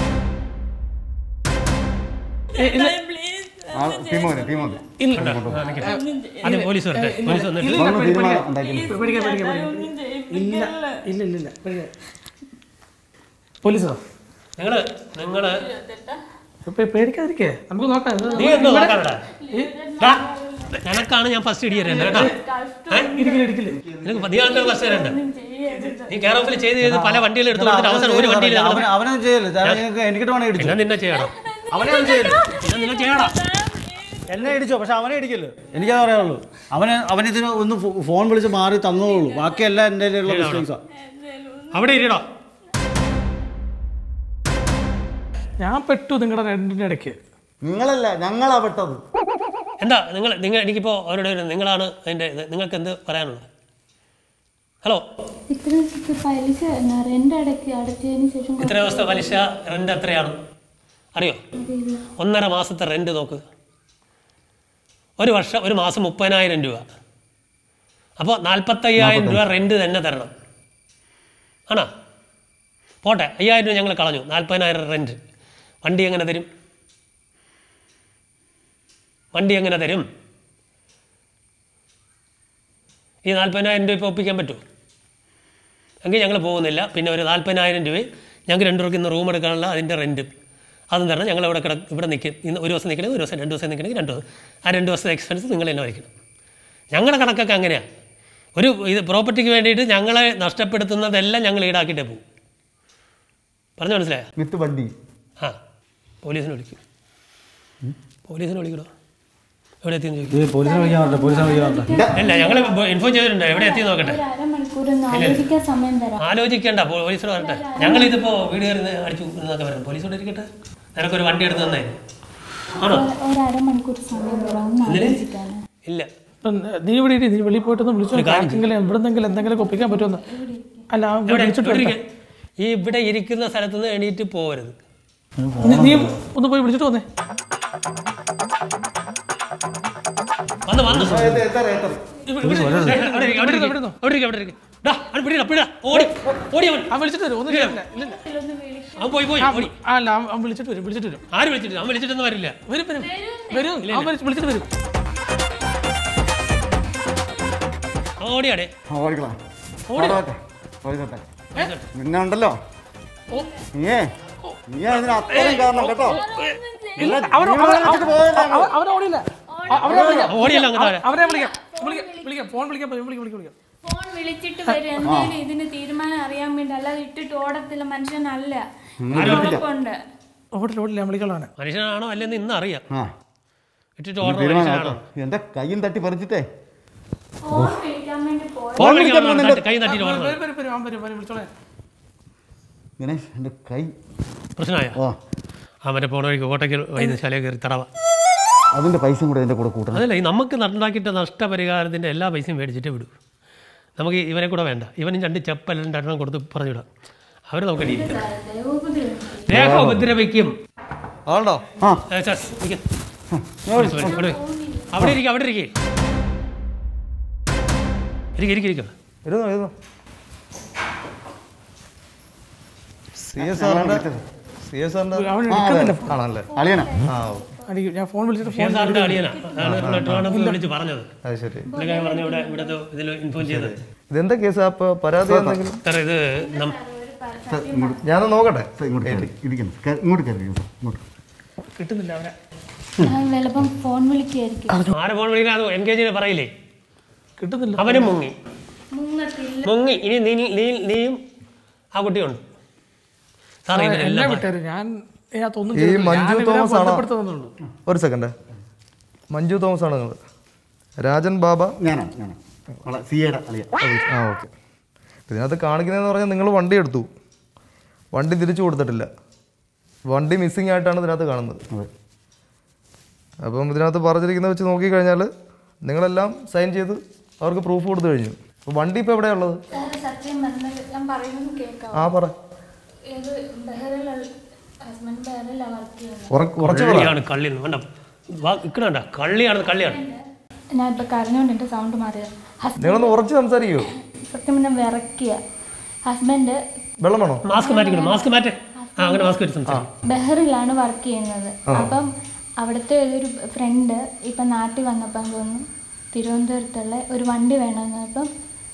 പ്ലീസ് ആ ടീമോനെ ടീമോനെ അതെ പോലീസ് വരട്ടെ പോലീസ് വന്നിട്ട് ഒന്ന് തീരുമാനം ഉണ്ടാക്കി പേടിക്കാതെ പേടിക്കാതെ ഒന്നും ചെയ്യിപ്പിക്കല്ലേ. ഇല്ല ഇല്ല ഇല്ല ഇല്ല പേടിക്കാതെ പോലീസോ നിങ്ങള് നിങ്ങള് പേ- പേടിക്കാതിരിക്കേ നമുക്ക് നോക്കാം ഇത് നീ എന്തോ നോക്കാനടാ നിനക്കാണ് ഞാൻ ഫസ്റ്റ് ഇടി തരേണ്ടത് കേട്ടോ ഇരിക്കില്ല ഇരിക്കില്ല നിനക്ക് നീ ആണ് ഫസ്റ്റ് തരേണ്ടത് നീ കെയർ ഓഫിൽ ചെയ്ത് ചെയ്ത് പല വണ്ടികൾ എടുത്ത് കൊടുത്തിട്ട് അവസാനം ഒരു വണ്ടിയിൽ അവൻ അവനൊന്നും ചെയ്യല്ലേ ചേട്ടാ നിങ്ങൾക്ക് എനിക്കിട്ട് വേണേ ഇടിച്ചു പിന്നെ നിന്നെ ചെയ്യണം അവനെ ഒന്നും ചെയ്യില്ല പിന്നെ നിങ്ങൾ ചെയ്യണം എന്നെ ഇടിച്ചോ പക്ഷെ അവനെ ഇടിക്കില്ല എനിക്കത് പറയാനുള്ളൂ അവന് അവനിതിന് ഒന്ന് ഫോ- ഫോൺ വിളിച്ച് മാറി തന്നോളൂ ബാക്കിയെല്ലാം എൻ്റെ കയ്യിലുള്ള മിസ്റ്റേക്സാണ് അവിടെ ഇരിടോ ഞാൻ പെട്ടു നിങ്ങളുടെ രണ്ടിൻ്റെ ഇടയ്ക്ക് നിങ്ങളല്ല ഞങ്ങളാ പെട്ടത് എന്താ നിങ്ങൾ നിങ്ങൾ എനിക്കിപ്പോൾ അവരോട് ഒരു നിങ്ങളാണ് അതിൻ്റെ ഇത് നിങ്ങൾക്ക് എന്ത് പറയാനുള്ളത് ഹലോ ഇത്ര ദിവസത്തെ പലിശ എന്നാ റെന്റ് അടക്കി അടച്ചതിന് ശേഷം ഇത്ര ദിവസത്തെ പലിശ റെന്റ് എത്രയാണ് അറിയോ അറിയില്ല ഒന്നര മാസത്തെ റെന്റ് നോക്ക് ഒരു വർഷം ഒരു മാസം മുപ്പതിനായിരം രൂപ അപ്പോൾ നാൽപ്പത്തയ്യായിരം രൂപ റെന്റ് തന്നെ തരണം ആണോ പോട്ടെ അയ്യായിരം രൂപ ഞങ്ങൾ കളഞ്ഞു നാൽപ്പതിനായിരം റെന്റ് വണ്ടി എങ്ങനെ തരും വണ്ടി എങ്ങനെ തരും ഈ നാൽപ്പതിനായിരം രൂപ ഇപ്പോൾ ഒപ്പിക്കാൻ പറ്റുമോ എങ്കിൽ ഞങ്ങൾ പോകുന്നില്ല പിന്നെ ഒരു നാൽപ്പതിനായിരം രൂപ ഞങ്ങൾക്ക് രണ്ടു പേർക്ക് ഇന്ന് റൂം എടുക്കാനുള്ള അതിൻ്റെ റെൻറ്റ് അതും തരണം ഞങ്ങൾ ഇവിടെ കിട ഇവിടെ നിൽക്കും ഇന്ന് ഒരു ദിവസം നിൽക്കണമെങ്കിൽ ഒരു ദിവസം രണ്ട് ദിവസം നിൽക്കണമെങ്കിൽ രണ്ട് ദിവസം ആ രണ്ട് ദിവസത്തെ എക്സ്പെൻസ് നിങ്ങൾ തന്നെ വഹിക്കണം ഞങ്ങളുടെ കണക്കൊക്കെ അങ്ങനെയാണ് ഒരു ഇത് പ്രോപ്പർട്ടിക്ക് വേണ്ടിയിട്ട് ഞങ്ങളെ നഷ്ടപ്പെടുത്തുന്നതെല്ലാം ഞങ്ങൾ ഈടാക്കിയിട്ടേ പോകും പറഞ്ഞു മനസ്സിലായോ വിത്ത് വണ്ടി ആ പോലീസിനെ വിളിക്കും പോലീസിനെ വിളിക്കണോ എവിടെ എത്തിയെന്ന് ചോദിക്കും പോലീസിനെ വിളിക്കാൻ പറ്റില്ല പോലീസിനെ വിളിക്കാൻ പറ്റില്ല ഇല്ല ഞങ്ങൾ ഇൻഫോം ചെയ്തിട്ടുണ്ട് എവിടെ എത്തി നോക്കട്ടെ ഒരു അരമണിക്കൂർ ഒന്ന് ആലോചിക്കാൻ സമയം തരാം ആലോചിക്കേണ്ട പോലീസിനോട് വരട്ടെ ഞങ്ങളിതിപ്പോൾ വീട് കയറി അടിച്ചു എന്നൊക്കെ വരണം പോലീസോട് ഇരിക്കട്ടെ നിനക്കൊരു വണ്ടി എടുത്ത് തന്നേ ആണോ ഒരു- ഒരു അരമണിക്കൂർ സമയം തരാം ഒന്ന് ആലോചിക്കാൻ ഇല്ല ഇപ്പം നീ ഇവിടെ ഇരി, നീ വെളിയിൽ പോയിട്ടൊന്ന് വിളിച്ചു ആർക്കെങ്കിലും എവിടെന്നെങ്കിലും എന്തെങ്കിലും ഒപ്പിക്കാൻ പറ്റുമെന്ന് അല്ല അവൻ ഇവിടെ വിളിച്ചിട്ട് ഇവിടെ വരട്ടെ. ഇരിക്ക്. ഈ ഇവിടെ ഇരിക്കുന്ന സ്ഥലത്ത് നിന്ന് എണീറ്റ് പോകരുത് നീ- നീ ഒന്ന് പോയി വിളിച്ചിട്ട് വന്നേ വന്ന് വന്ന് എത്ര എത്ര ഇവിടെ- ഇവിടെ- അവിടെ ഇരിക്ക്, അവിടെ ഇരിക്ക്, അവിടെ ഇരിക്ക്, അവിടെ ഇരിക്ക്. ഡാ, അവിടെ പിടിടാ, പിടിടാ. ഓടി ഓടി അവൻ അവൻ വിളിച്ചിട്ട് വരും ഒന്നും ചെയ്യില്ല ഇല്ല അവൻ പോയി പോയി ഓടി ആ, അല്ല അവൻ അവൻ വിളിച്ചിട്ട് വരും വിളിച്ചിട്ട് വരും ആര് വിളിച്ചിട്ട് അവൻ വിളിച്ചിട്ടൊന്നും വരില്ല വരും വരും വരും അവൻ വിളിച്ച്- വിളിച്ചിട്ട് വരും അവൻ ഓടിയാടെ ആ, ഓടിക്കളാം ഓടട്ടെ ഓടിക്കട്ടെ പിന്നെ ഉണ്ടല്ലോ നീയേ നീ അതിന് അത്രയും കാരണം കേട്ടോ ഇല്ല അവൻ അവൻ ഓടിയില്ല അവനെ വിളിക്കാം ഓടിയല്ല അങ്ങ് താഴെ അവനെ വിളിക്കാം വിളിക്കാം വിളിക്കാം ഫോൺ വിളിക്കാം വിളിക്കാം വിളിക്കാം വിളിക്കാം ഫോൺ വിളിച്ചിട്ട് വരും എന്തെങ്കിലും ഇതിന് തീരുമാനം അറിയാൻ വേണ്ടി അല്ലാതെ ഇട്ടിട്ട് ഓടത്തില്ല മനുഷ്യനല്ല ഉറപ്പുണ്ട് ഓടില്ല ഓടില്ല ഞാൻ വിളിക്കളാണ് മനുഷ്യനാണോ അല്ലെന്ന് ഇന്ന് അറിയാം ആ ഇട്ടിട്ട് ഓർഡർ തീരുമാനം മനുഷ്യനാണോ കേട്ടോ എൻ്റെ കയ്യും തട്ടി പറിച്ചിട്ടേ ഫോൺ വിളിക്കാൻ വേണ്ടി പോയ ഫോൺ വിളിക്കാൻ പറഞ്ഞാ കൈ തട്ടിയിട്ട് ഓർഡർ വരും വരും വരും അവൻ വരും വരും വിളിച്ചോളെ ഗണേഷ് എൻ്റെ കൈ പ്രശ്നമായ ഓ ആ മറ്റേ പോണ വഴിക്ക് കോട്ടയ്ക്കൽ വൈദ്യശാലയിൽ കയറി തടവ അതിൻ്റെ പൈസയും കൂടെ എൻ്റെ കൂടെ കൂട്ടണം അതല്ല ഈ നമുക്ക് ഉണ്ടാക്കിയിട്ട് നഷ്ടപരിഹാരത്തിൻ്റെ എല്ലാ പൈസയും മേടിച്ചിട്ട് വിടും നമുക്ക് ഇവനെ കൂടെ വേണ്ട ഇവനും രണ്ട് ചെപ്പലും രണ്ടെണ്ണം കൊടുത്ത് പറഞ്ഞുവിടാം അവർ നമുക്ക് ഇരിക്കും രേഖ ഉപദ്രവിക്കും ആണോ ആ ഏ, സസ്, ഇരിക്ക്. പോലീസ് വരും, ഇവിടെ വരും. അവിടെ ഇരിക്കും അവിടെ ഇരിക്കും ഇരിക്കും ഇരിക്കും ഇരിക്കും ഇരുന്നോ ഇരുന്നോ സി എസ് ആറിന്റെ സി എസ് ആറിന്റെ അവൻ എടുക്കുന്നില്ല ആണല്ലേ അളിയനാ ആ അടിക്കും ഞാൻ ഫോൺ വിളിച്ചിട്ട് ഷേർ സാറിന്റെ അളിയനാ അതാണ് ഇപ്പോൾ ട്രിവാൻഡ്രത്ത് വിളിച്ച് പറഞ്ഞത് അത് ശരി പുള്ളിക്കാരൻ പറഞ്ഞു ഇവിടെ ഇവിടുത്തെ ഇതിൽ ഇൻഫോം ചെയ്തത് ഇതെന്താ കേസ് അപ്പൊ പരാതി എന്തെങ്കിലും സാർ ഇത് നം- സാർ, ഇങ്ങോട്ട് ഞാനൊന്ന് നോക്കട്ടെ സാർ, ഇങ്ങോട്ട് കയറി ഇരിക്കുന്നു കയറി- ഇങ്ങോട്ട് കയറി ഇരിക്കുന്നു, സാർ, ഇങ്ങോട്ട് കിട്ടുന്നില്ല അവനെ ചിലപ്പം ഫോൺ വിളിക്കായിരിക്കും ആരെ ഫോൺ വിളിക്കാൻ അത് എൻഗേജ് പറയില്ലേ കിട്ടുന്നില്ല അവനും മുങ്ങി മുങ്ങത്തില്ല മുങ്ങി ഇനി നീ നീ നീയും ആ കുട്ടിയുണ്ട് സാർ എന്നെ ഇവരെല്ലാം വിട്ടേര് ഞാൻ ഇതിനകത്തൊന്നും ഈ ചെയ്തിട്ടില്ല. മഞ്ജു ഞാൻ ഇവരെ തോമസ് ആണോ? ബന്ധപ്പെടുത്തുന്നുള്ളൂ ഒരു സെക്കൻഡ് മഞ്ജു തോമസ് ആണ് നിങ്ങൾ രാജൻ ബാബ ഞാനാണ് ഞാനാണ് സി എയുടെ അളിയ ആ ഓക്കെ ഇതിനകത്ത് കാണിക്കുന്നതെന്ന് പറഞ്ഞാൽ നിങ്ങൾ വണ്ടി എടുത്തു വണ്ടി തിരിച്ചു കൊടുത്തിട്ടില്ല വണ്ടി മിസ്സിംഗ് ആയിട്ടാണ് ഇതിനകത്ത് കാണുന്നത് അതെ അപ്പം ഇതിനകത്ത് പറഞ്ഞിരിക്കുന്നത് വെച്ച് നോക്കിക്കഴിഞ്ഞാൽ നിങ്ങളെല്ലാം സൈൻ ചെയ്ത് അവർക്ക് പ്രൂഫ് കൊടുത്തു കഴിഞ്ഞു അപ്പോൾ വണ്ടി ഇപ്പോൾ എവിടെയുള്ളത് സാറ് സത്യം പറഞ്ഞത് ഞാൻ പറയുന്നത് കേൾക്കാം ആ പറ ഏത് ബഹറിലുള്ള ഹസ്ബൻഡ് ബഹറിലാണ് വർക്ക് ചെയ്യുന്നത് ഉറ- ഉറച്ചു പറ കള്ളിയാണ് കള്ളി വേണ്ട വാ ഇക്കണണ്ട കള്ളിയാണ് കള്ളിയാണ് ഞാൻ ഇപ്പൊ കരഞ്ഞോണ്ട് എന്റെ സൗണ്ട് മാറിയത് ഹസ്ബൻഡ് നിങ്ങളൊന്ന് ഉറച്ച് സംസാരിക്കുമോ സത്യം പറഞ്ഞാൽ വിറക്കിയ ഹസ്ബൻഡ് വെള്ളം വേണോ മാസ്ക് മാറ്റിക്കണം മാസ്ക് മാറ്റ് ആ അങ്ങനെ മാസ്ക് വെച്ച് സംസാരിക്കും ബഹറിലാണ് വർക്ക് ചെയ്യുന്നത് അപ്പം അവിടുത്തെ ഒരു ഫ്രണ്ട് ഇപ്പം നാട്ടിൽ വന്നപ്പം തോന്നുന്നു തിരുവനന്തപുരത്തുള്ള ഒരു വണ്ടി വേണമെന്ന് അപ്പം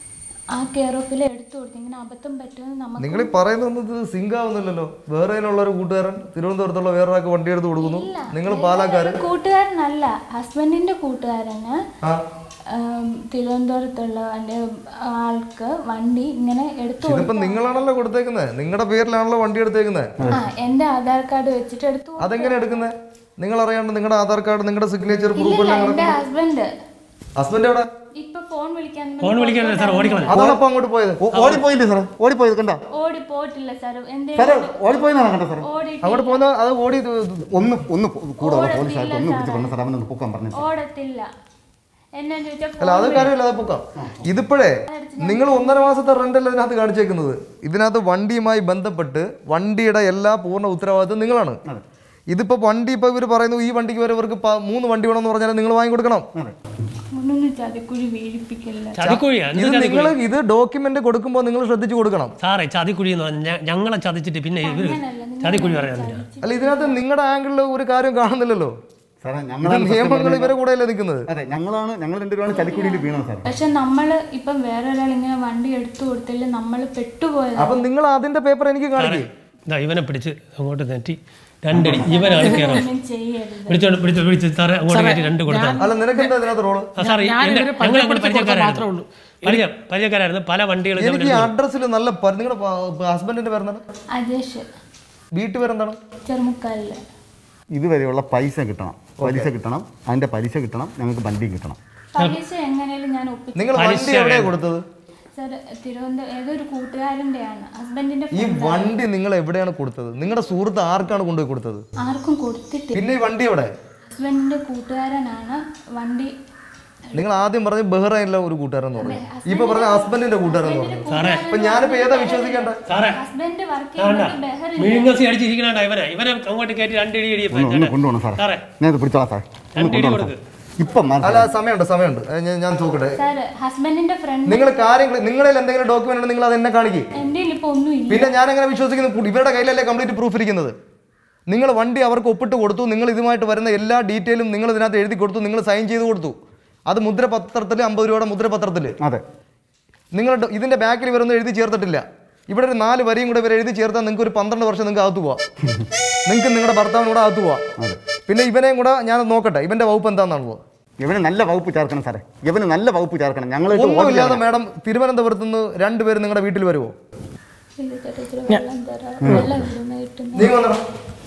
ആ കെയർ ഓഫിൽ എടുത്തു കൊടുത്തു ഇങ്ങനെ അബദ്ധം പറ്റുമെന്ന് നമുക്ക് നിങ്ങൾ ഈ പറയുന്നൊന്നും ഇത് സിങ്ക് ആവുന്നില്ലല്ലോ വേറെ ഉള്ള ഒരു കൂട്ടുകാരൻ തിരുവനന്തപുരത്തുള്ള വേറൊരാൾക്ക് വണ്ടി എടുത്ത് കൊടുക്കുന്നു നിങ്ങൾ പാലക്കാര് കൂട്ടുകാരനല്ല ഹസ്ബൻഡിന്റെ കൂട്ടുകാരന് ആ ഉം, തിരുവനന്തപുരത്തുള്ള വണ്ടി ആൾക്ക് വണ്ടി ഇങ്ങനെ എടുത്തു കൊടുത്തു ഇതിപ്പോ നിങ്ങളാണല്ലോ കൊടുത്തേക്കുന്നത് നിങ്ങളുടെ പേരിലാണല്ലോ വണ്ടി എടുത്തേക്കുന്നത് ആ എന്റെ ആധാർ കാർഡ് വെച്ചിട്ട് എടുത്തു കൊടുത്തു. അതെങ്ങനെ എടുക്കുന്നത് നിങ്ങൾ അറിയാണ്ട് നിങ്ങളുടെ ആധാർ കാർഡ് നിങ്ങളുടെ സിഗ്നേച്ചർ പ്രൂഫ് ഇല്ലില്ല എല്ലാം എന്റെ ഹസ്ബൻഡ് ഹസ്ബൻഡ് എവിടെ ഇപ്പൊ ഫോൺ വിളിക്കാൻ ഫോൺ വിളിക്കാനല്ലേ സാർ ഓടിക്കണം അതാണ് അപ്പൊ അങ്ങോട്ട് പോയത് ഓ- ഓടിപ്പോയില്ലേ സാറേ ഓടിപ്പോയത് കണ്ട ഓടി പോയിട്ടില്ല സാർ സാറേ എന്തേലും ഓടിപ്പോയെന്നാണ് കണ്ടത് സാറേ ഓടി അങ്ങോട്ട് പോകുന്ന അത് ഓടി ഇത് ഇത് ഒന്ന് ഒന്ന് കൂടെ ഉള്ള ഓടത്തില്ല പോലീസുകാർക്ക് ഒന്ന് സാറേ. പിടിച്ച് കൊണ്ട് സാറേ അവനൊന്ന് പൊക്കാൻ പറഞ്ഞു ഓടത്തില്ല എന്നാ ചോദിച്ചാൽ അല്ല അത് കാര്യമില്ല അത് പൊക്കാം ഇതിപ്പോഴേ നിങ്ങൾ ഒന്നര മാസത്തെ റെന്റ് അല്ല ഇതിനകത്ത് കാണിച്ചേക്കുന്നത് ഇതിനകത്ത് വണ്ടിയുമായി ബന്ധപ്പെട്ട് വണ്ടിയുടെ എല്ലാ പൂർണ്ണ ഉത്തരവാദിത്വം നിങ്ങളാണ് ഇതിപ്പോ വണ്ടി ഇപ്പൊ ഇവർ പറയുന്നു ഈ വണ്ടിക്ക് വരെ ഇവർക്ക് പ- മൂന്ന് വണ്ടി വേണമെന്ന് പറഞ്ഞാൽ നിങ്ങൾ വാങ്ങി കൊടുക്കണം മുന്നൊന്നും ചതിക്കുഴി വീഴിപ്പിക്കില്ല ചതിക്കുഴിയാ ഇത് എന്ത് നിങ്ങൾ ചതിക്കുഴി ഇത് ഡോക്യുമെന്റ് കൊടുക്കുമ്പോൾ നിങ്ങൾ ശ്രദ്ധിച്ചു കൊടുക്കണം സാറേ ചതിക്കുഴി എന്ന് പറഞ്ഞാൽ ഞങ്ങളെ ചതിച്ചിട്ട് പിന്നെ ഇവര് ചതിക്കുഴി പറയാനില്ല അല്ല ഇതിനകത്ത് നിങ്ങളുടെ ആംഗിളിൽ ഒരു കാര്യം കാണുന്നില്ലല്ലോ സാറേ ഇത് ഞങ്ങളാണ് സത്യം നിയമങ്ങൾ പറഞ്ഞാൽ- ഇവരെ കൂടെയല്ലേ നിൽക്കുന്നത് അതെ ഞങ്ങളാണ് ഞങ്ങൾ രണ്ടുപേരാണ് ചലിക്കുടിയിൽ വീണത് സാറേ പക്ഷെ നമ്മള് ഇപ്പം വേറെ ഒരാൾ ഇങ്ങനെ വണ്ടി എടുത്തു കൊടുത്തില്ല നമ്മൾ പെട്ടുപോയത് അപ്പൊ നിങ്ങൾ അതിന്റെ പേപ്പർ എനിക്ക് കാണിക്കും ഇതാ ഇവനെ പിടിച്ച് അങ്ങോട്ട് നെറ്റി രണ്ടടി ഇവനാണ് കയറാം ഒന്നും ചെയ്യരുത് പിടിച്ചോണ്ട് പിടിച്ച് പിടിച്ച് സാറേ അങ്ങോട്ട് കയറ്റി രണ്ട് കൊടുത്താൽ അല്ല നിനക്ക് എന്താ ഇതിനകത്ത് റോള് ആ സാർ ഞാൻ എൻ്റെ- ഇവരെ ഞങ്ങൾ അങ്ങോട്ട് പരിചയപ്പെടുത്തി കൊടുത്താൽ മാത്രമേ പരിചയക്കാരായിരുന്നു പരിചയം പരിചയക്കാരായിരുന്നു പല വണ്ടികളും എനിക്ക് ഈ അഡ്രസ്സിൽ നല്ല പരി- നിങ്ങളുടെ ഹസ്ബൻഡിന്റെ പേരെന്താണ് അജേഷ് വീട്ടു പേരെന്താണ് ചെറുമുക്കാലില് ഇതുവരെയുള്ള പൈസ കിട്ടണം പലിശ കിട്ടണം അതിന്റെ പലിശ കിട്ടണം ഞങ്ങൾക്ക് വണ്ടി കിട്ടണം പലിശ എങ്ങനെയാലും ഞാൻ ഒപ്പിച്ചു നിങ്ങൾ വണ്ടി എവിടെയാ കൊടുത്തത് സാർ തിരുവനന്തപുരം ഏതൊരു കൂട്ടുകാരൻ്റെയാണ് ഹസ്ബൻഡിന്റെ ഈ വണ്ടി നിങ്ങൾ എവിടെയാണ് കൊടുത്തത് നിങ്ങളുടെ സുഹൃത്ത് ആർക്കാണ് കൊണ്ടുപോയി കൊടുത്തത് ആർക്കും കൊടുത്തിട്ടില്ല പിന്നെ ഈ വണ്ടി എവിടെ ഹസ്ബൻഡിന്റെ കൂട്ടുകാരനാണ് വണ്ടി നിങ്ങൾ ആദ്യം പറഞ്ഞ ബഹ്റൈനിലെ ഒരു കൂട്ടുകാരൻ എന്ന് പറഞ്ഞു ഇപ്പൊ പറഞ്ഞ ഹസ്ബൻഡിന്റെ കൂട്ടുകാരൻ എന്ന് പറഞ്ഞു സാറേ അപ്പൊ ഞാനിപ്പോ ഏതാ വിശ്വസിക്കേണ്ട സാറേ ഹസ്ബൻഡ് വർക്ക് വേണ്ട ചെയ്യുന്നത് ബഹറിൽ മിഴുങ്ങസി അടിച്ചിരിക്കണ ഇവനെ ഇവനെ അങ്ങോട്ട് കയറ്റി രണ്ടിടി ഇടി ഒന്ന് ഒന്ന് കൊണ്ടുപോകണം സാറേ സാറേ ഞാൻ ഇത് പിടിച്ചോളാം സാറേ ഒന്ന് രണ്ടിടി കൊണ്ടുപോകണം കൊടുക്ക് സാറേ ഇപ്പം മാറി അല്ല സമയമുണ്ട് സമയമുണ്ട് ഏ, ഞാൻ- ഞാൻ നോക്കട്ടെ സാർ ഹസ്ബൻഡിന്റെ ഫ്രണ്ട് നിങ്ങൾ കാര്യങ്ങൾ നിങ്ങളിൽ എന്തെങ്കിലും ഡോക്യുമെന്റ് ഉണ്ടെങ്കിൽ നിങ്ങൾ അത് എന്നെ കാണിക്കും എൻ്റെ ഇപ്പൊ ഒന്നുമില്ല പിന്നെ ഞാൻ എങ്ങനെ വിശ്വസിക്കുന്നു കു- ഇവരുടെ കയ്യിലല്ലേ കംപ്ലീറ്റ് പ്രൂഫ് ഇരിക്കുന്നത് നിങ്ങൾ വണ്ടി അവർക്ക് ഒപ്പിട്ട് കൊടുത്തു നിങ്ങൾ ഇതുമായിട്ട് വരുന്ന എല്ലാ ഡീറ്റെയിലും നിങ്ങൾ ഇതിനകത്ത് എഴുതി കൊടുത്തു നിങ്ങൾ സൈൻ ചെയ്ത് കൊടുത്തു അത് മുദ്രപത്രത്തിൽ അമ്പത് രൂപയുടെ മുദ്രപത്രത്തിൽ അതെ നിങ്ങൾ ഡ- ഇതിന്റെ ബാക്കിൽ ഇവരൊന്നും എഴുതി ചേർത്തിട്ടില്ല ഇവിടെ ഒരു നാല് വരിയും കൂടെ ഇവർ എഴുതി ചേർത്താൽ നിങ്ങൾക്ക് ഒരു പന്ത്രണ്ട് വർഷം നിങ്ങൾക്ക് അകത്ത് പോവാം നിങ്ങൾക്ക് നിങ്ങളുടെ ഭർത്താവിനും കൂടെ അകത്ത് പോവാം പിന്നെ ഇവനെയും കൂടെ ഞാൻ നോക്കട്ടെ ഇവന്റെ വകുപ്പ് എന്താണെന്നുള്ളത് ഇവന് നല്ല വകുപ്പ് ചേർക്കണം സാറേ ഇവന് നല്ല വകുപ്പ് ചേർക്കണം ഞങ്ങൾ ഒന്നുമില്ലാതെ മാഡം തിരുവനന്തപുരത്ത് നിന്ന് രണ്ടുപേരും നിങ്ങളുടെ വീട്ടിൽ വരുമോ ഇത് തരാം, ഇച്ചിരി വെള്ളം തരാം വെള്ളം ഇവിടുന്ന് കിട്ടുന്ന നീ വന്നോ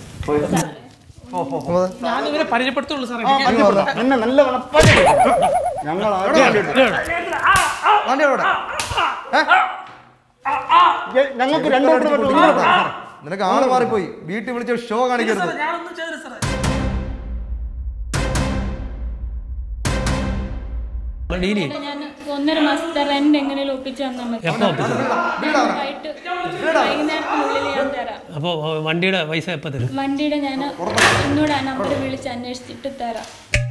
ഞാൻ ഇവരെ പരിചയപ്പെടുത്തുള്ളൂ സാറേ എന്നെ നല്ല വണപ്പാടി ഞങ്ങൾ വണ്ടി എവിടെ ഞങ്ങൾക്ക് രണ്ടു നിനക്ക് ആള് മാറിപ്പോയി വീട്ടിൽ വിളിച്ച ഷോ കാണിക്കരുത് ഞാനൊന്നും ചെയ്തില്ല സാറേ ഡീൽ ചെയ്യും ഞാൻ ഒന്നര മാസത്തെ റെന്റ് എങ്ങനെയും ഒപ്പിച്ച് തന്നാൽ മതി എപ്പോ ഒപ്പിച്ചു വൈകിട്ട് വൈകുന്നേരത്തിനുള്ളിൽ ഞാൻ തരാം അപ്പോൾ വണ്ടിയുടെ പൈസ എപ്പോൾ തരും വണ്ടിയുടെ ഞാൻ എന്നോട് ആ നമ്പർ വിളിച്ച് അന്വേഷിച്ചിട്ട് തരാം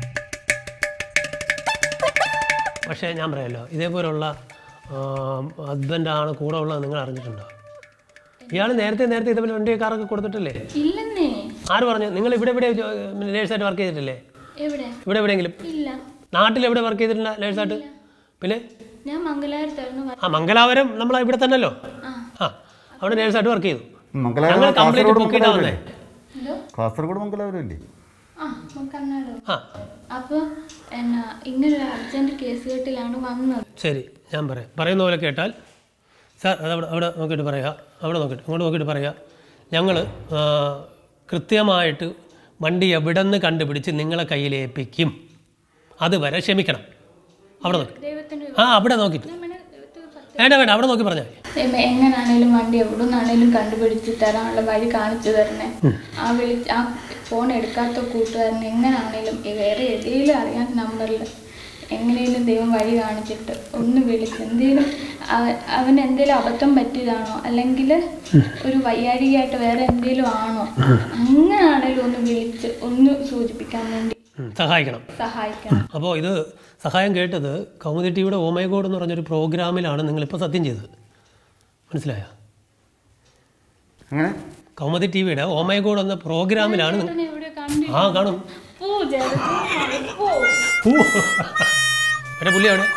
പക്ഷേ ഞാൻ പറയാമല്ലോ ഇതേപോലുള്ള ഹസ്ബൻഡാണ് കൂടെ ഉള്ളത് നിങ്ങൾ അറിഞ്ഞിട്ടുണ്ടോ ഇയാൾ നേരത്തെ നേരത്തെ ഇതേപോലെ വണ്ടി കാറൊക്കെ കൊടുത്തിട്ടില്ലേ ഇല്ലെന്നേ ആര് പറഞ്ഞു നിങ്ങൾ ഇവിടെ എവിടെ നേഴ്സായിട്ട് വർക്ക് ചെയ്തിട്ടില്ലേ എവിടെ ഇവിടെ എവിടെയെങ്കിലും ഇല്ല നാട്ടിൽ എവിടെ വർക്ക് ചെയ്തിട്ടില്ല നേഴ്സായിട്ട് പിന്നെ ഞാൻ മംഗലാപുരത്തായിരുന്നു വ- ആ മംഗലാപുരം നമ്മൾ ഇവിടെ തന്നെയല്ലോ ആ ആ അവിടെ നേഴ്സായിട്ട് വർക്ക് ചെയ്തു മംഗലാപുരം ഞങ്ങൾ കംപ്ലീറ്റ് കാസർഗോഡ് പൊക്കിയിട്ടാ മംഗലാപുരം വന്നേ എന്തോ കാസർഗോഡ് മംഗലാപുരം ഇല്ലേ ആ കർണാടക ആ അപ്പോൾ എന്നാ ഇങ്ങനൊരു അർജന്റ് കേസ് കെട്ടിലാണ് വന്നത് ശരി ഞാൻ പറയാം പറയുന്ന പോലെ കേട്ടാൽ സാർ അതവിടെ അവിടെ നോക്കിയിട്ട് പറയുക അവിടെ നോക്കിയിട്ട് അങ്ങോട്ട് നോക്കിയിട്ട് പറയുക ഞങ്ങൾ കൃത്യമായിട്ട് വണ്ടി എവിടെ നിന്ന് കണ്ടുപിടിച്ച് നിങ്ങളെ കയ്യിൽ ഏൽപ്പിക്കും അതുവരെ ക്ഷമിക്കണം അവിടെ നോക്കി ദൈവത്തിന്റെ ആ അവിടെ നോക്കിയിട്ട് വേണ്ട വേണ്ട അവിടെ നോക്കി പറഞ്ഞാൽ മതി ദൈവം എങ്ങനാണേലും വണ്ടി എവിടെ നിന്നാണേലും കണ്ടുപിടിച്ച് തരാനുള്ള വഴി കാണിച്ചു തരണേ ആ വിളിച്ച് ആ ഫോൺ എടുക്കാത്ത കൂട്ടുകാരനെ എങ്ങനാണേലും വേറെ ഏതെങ്കിലും അറിയാത്ത നമ്പറിൽ എങ്ങനെയും ദൈവം വഴി കാണിച്ചിട്ട് ഒന്ന് വിളിച്ച് എന്തെങ്കിലും അവ- അവന് എന്തെങ്കിലും അബദ്ധം പറ്റിയതാണോ അല്ലെങ്കിൽ ഒരു വയ്യാഴികയായിട്ട് വേറെ എന്തെങ്കിലും ആണോ അങ്ങനെയാണേലും ഒന്ന് വിളിച്ച് ഒന്ന് സൂചിപ്പിക്കാൻ വേണ്ടി ഉം, സഹായിക്കണം സഹായിക്കണം അപ്പോൾ ഇത് സഹായം കേട്ടത് കൗമുദി ടിവിയുടെ ഓമൈഗോഡ് എന്ന് പറഞ്ഞൊരു പ്രോഗ്രാമിലാണ് നിങ്ങളിപ്പോൾ സത്യം ചെയ്തത് മനസ്സിലായോ അങ്ങനെ കൗമുദി ടിവിയുടെ ഓമൈഗോഡ് എന്ന പ്രോഗ്രാമിലാണ് നിങ്ങൾ ചേട്ടനെ എവിടെയോ കണ്ടിരുന്നു. ആ കാണും പോ ചേട്ടൻ, പോ. ഊ. എന്റെ പുള്ളി അവിടെ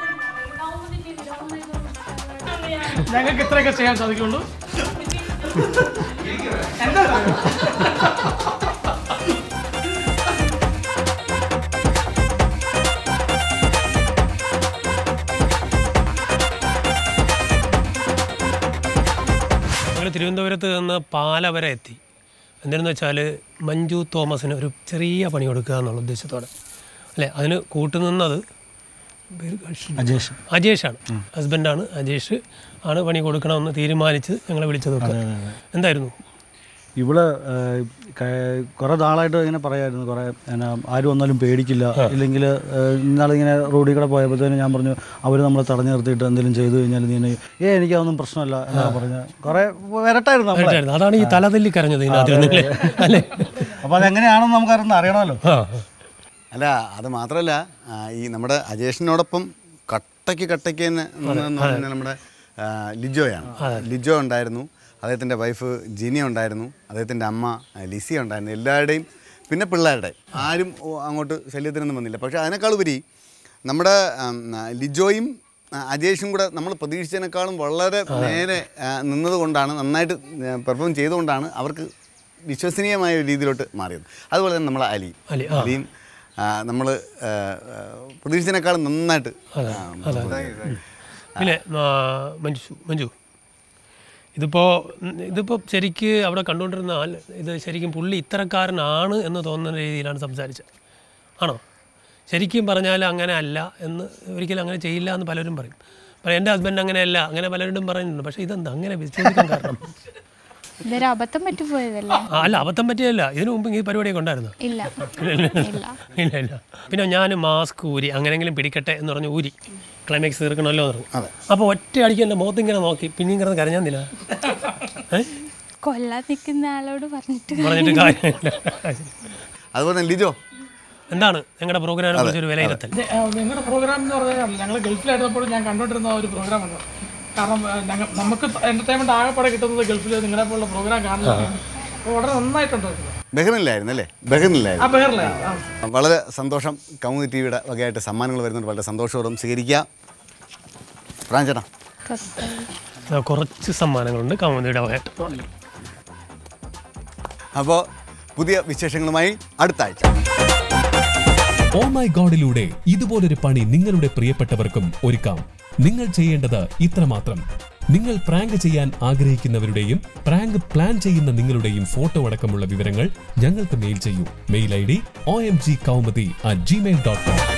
ഞങ്ങൾക്ക് ഇത്രയൊക്കെ ചെയ്യാൻ സാധിക്കുള്ളൂ ഞങ്ങൾ തിരുവനന്തപുരത്ത് നിന്ന് പാല വരെ എത്തി എന്തിനെന്ന് വെച്ചാൽ മഞ്ജു തോമസിന് ഒരു ചെറിയ പണി കൊടുക്കുക എന്നുള്ള ഉദ്ദേശത്തോടെ അല്ലേ അതിന് കൂട്ടുനിന്നത് പേര് കാശി- അജേഷ് അജേഷാണ് ഹസ്ബൻഡാണ് അജേഷ് ആണ് പണി കൊടുക്കണമെന്ന് തീരുമാനിച്ച് ഞങ്ങളെ വിളിച്ചതൊക്കെ എന്തായിരുന്നു ഇവിടെ കുറേ നാളായിട്ട് ഇങ്ങനെ പറയായിരുന്നു കുറേ എന്നാ ആരും വന്നാലും പേടിക്കില്ല ഇല്ലെങ്കിൽ ഇന്നാളിങ്ങനെ റോഡിൽ കൂടെ പോയപ്പോഴത്തേനും ഞാൻ പറഞ്ഞു അവർ നമ്മളെ തടഞ്ഞു നിർത്തിയിട്ട് എന്തെങ്കിലും ചെയ്തു കഴിഞ്ഞാൽ നീ എന്നെ- ഏ എനിക്കതൊന്നും പ്രശ്നമല്ല എന്നാ പറഞ്ഞ് കുറേ വരട്ടായിരുന്നു നമ്മളെ കേട്ടായിരുന്നു. അതാണ് ഈ തലതല്ലി കരഞ്ഞത് ഇതിനകത്ത് ഇരുന്നില്ലേ? അല്ലേ അപ്പോൾ അതെങ്ങനെയാണെന്ന് നമുക്കറിയുന്ന അറിയണമല്ലോ ആ അല്ല അത് മാത്രമല്ല ആ, ഈ നമ്മുടെ അജേഷിനോടൊപ്പം കട്ടയ്ക്ക് കട്ടയ്ക്ക് തന്നെ നിന്നതെന്ന് പറഞ്ഞാൽ നമ്മുടെ ആ, ലിജോയാണ് ലിജോ ഉണ്ടായിരുന്നു അദ്ദേഹത്തിൻ്റെ വൈഫ് ജിനി ഉണ്ടായിരുന്നു അദ്ദേഹത്തിൻ്റെ അമ്മ ആ, ലിസി ഉണ്ടായിരുന്നു എല്ലാവരുടെയും പിന്നെ പിള്ളേരുടെ ആരും ഓ, അങ്ങോട്ട് ശല്യത്തിനൊന്നും വന്നില്ല പക്ഷേ അതിനേക്കാൾ ഉപരി നമ്മുടെ ആം, ആ, ലിജോയും ആ, അജേഷും കൂടെ നമ്മൾ പ്രതീക്ഷിച്ചതിനേക്കാളും വളരെ നേരെ ആ, നിന്നതുകൊണ്ടാണ് നന്നായിട്ട് പെർഫോം ചെയ്തുകൊണ്ടാണ് അവർക്ക് വിശ്വസനീയമായ ഒരു രീതിയിലോട്ട് മാറിയത് അതുപോലെ തന്നെ നമ്മളെ അലി അലി, ആ. അലിയും നമ്മൾ പ്രതീക്ഷിച്ചതിനേക്കാളും നന്നായിട്ട് ആ, പിന്നെ ആ, മഞ്ജു മഞ്ജു ഇതിപ്പോൾ ഇതിപ്പോൾ ശരിക്ക് അവിടെ കണ്ടുകൊണ്ടിരുന്ന ആൾ ഇത് ശരിക്കും പുള്ളി ഇത്തരക്കാരനാണ് എന്ന് തോന്നുന്ന രീതിയിലാണ് സംസാരിച്ചത് ആണോ ശരിക്കും പറഞ്ഞാൽ അങ്ങനെ അല്ല എന്ന് ഒരിക്കലും അങ്ങനെ ചെയ്യില്ല എന്ന് പലരും പറയും അപ്പോൾ എൻ്റെ ഹസ്ബൻഡ് അങ്ങനെയല്ല അങ്ങനെ പലരോടും പറയുന്നുണ്ട് പക്ഷേ ഇതെന്താ അങ്ങനെ വിശ്വസിക്കാൻ കാരണം ഇതൊരു അബദ്ധം പറ്റിപ്പോയതല്ലേ ആ, അല്ല അബദ്ധം പറ്റിയല്ല ഇതിനു മുമ്പ് ഈ പരിപാടിയൊക്കെ ഉണ്ടായിരുന്നു ഇല്ല ഇല്ല ഇല്ല ഇല്ല പിന്നെ ഞാൻ മാസ്ക് ഊരി അങ്ങനെങ്കിലും പിടിക്കട്ടെ എന്ന് പറഞ്ഞ് ഊരി ക്ലൈമാക്സ് തീർക്കണമല്ലോ എന്ന് പറഞ്ഞു അപ്പോൾ ഒറ്റ അടിക്ക് എൻ്റെ മുഖത്ത് ഇങ്ങനെ നോക്കി പിന്നെയും കിടന്ന് കരഞ്ഞാന്നില്ല ഏ കൊല്ലാൻ നിൽക്കുന്ന ആളോട് പറഞ്ഞിട്ട് പറഞ്ഞിട്ട് കാര്യമില്ല അതുപോലെ തന്നെ ലിജോ എന്താണ് നിങ്ങളുടെ പ്രോഗ്രാമിനെ കുറിച്ച് ഒരു വിലയിരുത്തൽ ഇത്, ആ, നിങ്ങളുടെ പ്രോഗ്രാം എന്ന് പറഞ്ഞാൽ ഞങ്ങൾ ഗൾഫിലായിരുന്നപ്പോൾ ഞാൻ കണ്ടുകൊണ്ടിരുന്ന ഒരു പ്രോഗ്രാമാണ് കാരണം ആ, ഞങ്ങൾ നമുക്ക് എന്റർടൈൻമെന്റ് ആകെപ്പാടെ കിട്ടുന്നത് ഗൾഫിൽ നിങ്ങളെ പോലുള്ള പ്രോഗ്രാം കാണുന്നത് അപ്പോൾ വളരെ നന്നായിട്ടുണ്ട് ബഹ്റിനിലായിരുന്നു അല്ലേ ആ ബഹ്റിനിലായിരുന്നു ബഹറിലെ വളരെ സന്തോഷം കൗമുദി ടി വിയുടെ വകയായിട്ട് സമ്മാനങ്ങൾ വരുന്നുണ്ട് വളരെ സന്തോഷപൂർവ്വം സ്വീകരിക്കുക പ്രാൻ ചേട്ടാ ആ, കുറച്ച് സമ്മാനങ്ങളുണ്ട് കൗമുദിയുടെ വകയായിട്ട് അപ്പോൾ പുതിയ വിശേഷങ്ങളുമായി അടുത്ത ആഴ്ച ഓ മൈ ഗോഡിലൂടെ ഇതുപോലൊരു പണി നിങ്ങളുടെ പ്രിയപ്പെട്ടവർക്കും ഒരുക്കാം നിങ്ങൾ ചെയ്യേണ്ടത് ഇത്രമാത്രം നിങ്ങൾ പ്രാങ്ക് ചെയ്യാൻ ആഗ്രഹിക്കുന്നവരുടെയും പ്രാങ്ക് പ്ലാൻ ചെയ്യുന്ന നിങ്ങളുടെയും ഫോട്ടോ അടക്കമുള്ള വിവരങ്ങൾ ഞങ്ങൾക്ക് മെയിൽ ചെയ്യൂ mail I D O M G Kaumudi at Gmail dot com